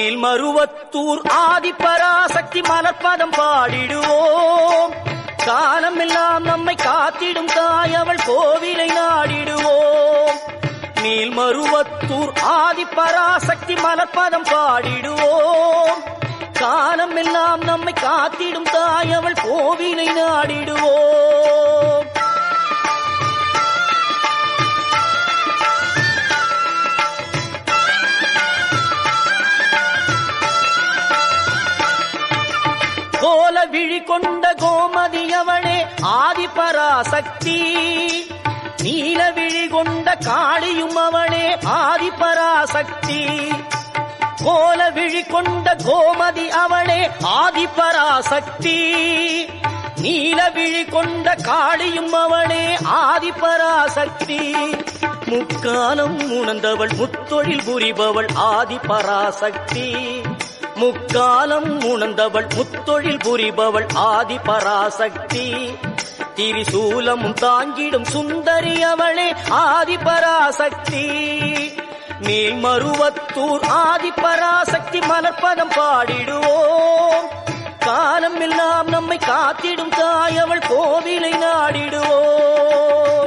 மேல்மருவத்தூர் ஆதிபராசக்தி மலர்பதம் பாடிடுவோம் காலமெல்லாம் நம்மை காத்திடும் தாய் அவள் கோவிலை நாடிடுவோம் மேல்மருவத்தூர் ஆதிபராசக்தி மலர்பதம் பாடிடுவோம் காலமெல்லாம் நம்மை காத்திடும் தாய் அவள் கோவிலை நாடிடுவோம் கோல விழி கொண்ட கோமதியவளே ஆதிபராசக்தி நீல விழி கொண்ட காளியும் அவளே ஆதிபராசக்தி கோல விழி கொண்ட கோமதி அவளே ஆதிபராசக்தி நீல விழி கொண்ட காளியும் அவளே ஆதிபராசக்தி முக்காலம் உணர்ந்தவள் முத்தொழில் புரிபவள் ஆதிபராசக்தி முக்காலம் உணர்ந்தவள் முத்தொழில் புரிபவள் ஆதிபராசக்தி திரிசூலமும் தாங்கிடும் சுந்தரி அவளே ஆதிபராசக்தி மேல்மருவத்தூர் ஆதிபராசக்தி மலர்பதம் பாடிடுவோம் காலம் எல்லாம் நம்மை காத்திடும் தாய் அவள் கோவிலை நாடிடுவோம்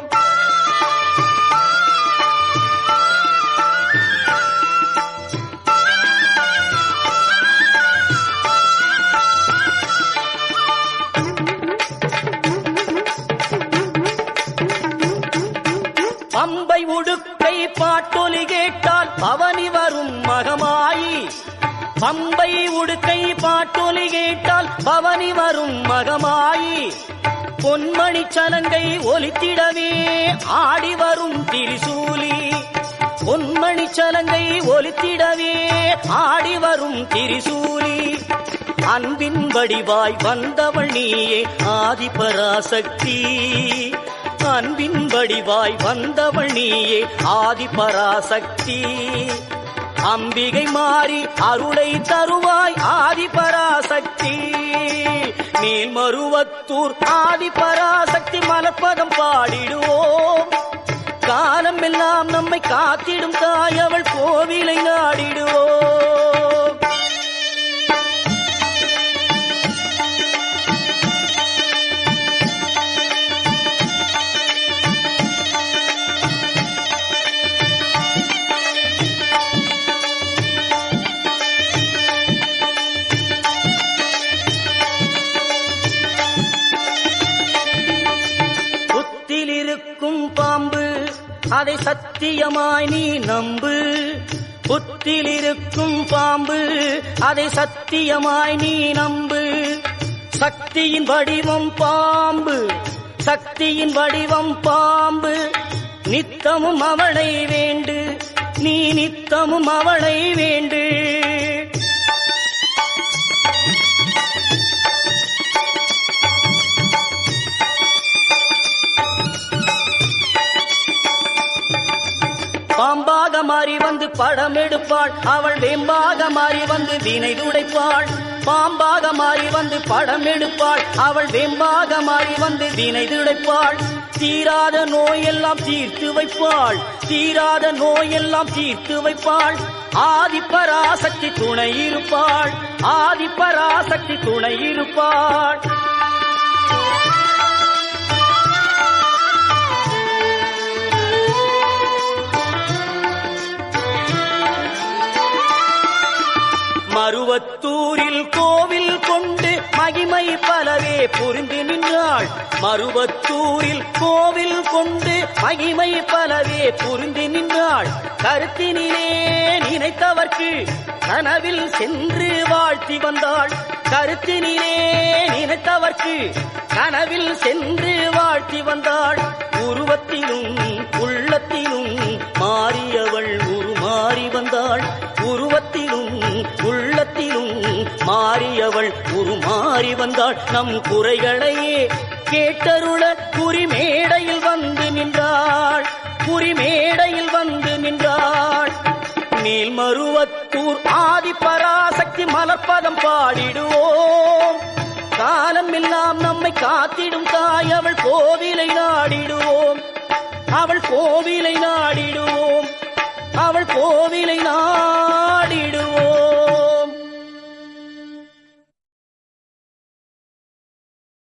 பம்பை உடுக்கை பாட்டொலி கேட்டால் பவனி வரும் மகமாயி பம்பை உடுக்கை பாட்டொலி கேட்டால் பவனி வரும் மகமாயி பொன்மணி சலங்கை ஒலித்திடவே ஆடி வரும் திரிசூலி பொன்மணி சலங்கை ஒலித்திடவே ஆடி வரும் திரிசூலி அன்பின் வடிவாய் வந்தவள் நீயே ஆதிபராசக்தி அன்பின் வடிவாய் வந்தவள் நீயே ஆதிபராசக்தி அம்பிகை மாறி அருளை தருவாய் ஆதிபராசக்தி மேல்மருவத்தூர் ஆதிபராசக்தி மலப்பதம் பாடிடுவோம் காலம் எல்லாம் நம்மை காத்திடும் தாய் அவள் கோவிலை நாடிடுவோம் புத்தில் இருக்கும் பாம்பு அதை சத்தியமாய் நீ நம்பு புத்தில் இருக்கும் பாம்பு அதை சத்தியமாய் நீ நம்பு சக்தியின் வடிவம் பாம்பு சக்தியின் வடிவம் பாம்பு நித்தமும் அவளை வேண்டு நீ நித்தமும் அவளை வேண்டு பாம்பாக மாறி வந்து படம் எடுப்பாள் அவள் வெம்பாக மாறி வந்து வினை துடைப்பாள் பாம்பாக மாறி வந்து படம் எடுப்பாள் அவள் வெம்பாக மாறி வந்து வினை துடைப்பாள் தீராத நோயெல்லாம் தீர்த்து வைப்பாள் தீராத நோயெல்லாம் தீர்த்து வைப்பாள் ஆதிப்பராசக்தி துணை இருப்பாள் ஆதிப்பராசக்தி துணை இருப்பாள் மருவத்தூரில் கோவில் கொண்டு மகிமை பலவே புரிந்து நின்றாள் மருவத்தூரில் கோவில் கொண்டு மகிமை பலவே புரிந்து நின்றாள் கருத்தினிலே நினைத்தவர்க்கு கனவில் சென்று வாழ்த்தி வந்தாள் கருத்தினிலே நினைத்தவர்க்கு கனவில் சென்று வாழ்த்தி வந்தாள் உருவத்திலும் உள்ளத்திலும் மாறியவள் உருமாறி வந்தாள் உருவத்திலும் உள்ளத்திலும் மாறியவள் உருமாறி வந்தாள் நம் குறைகளையே கேட்டருள குறிமேடையில் வந்து நின்றாள் குறிமேடையில் வந்து நின்றாள் மேல்மருவத்தூர் ஆதிபராசக்தி மலர்பதம் பாடிடுவோம் காலம் எல்லாம் நம்மை காத்திடும் தாய் அவள் கோவிலை நாடிடுவோம் அவள் கோவிலை நாடிடுவோம் அவள் கோவிலை நாடிடுவோம்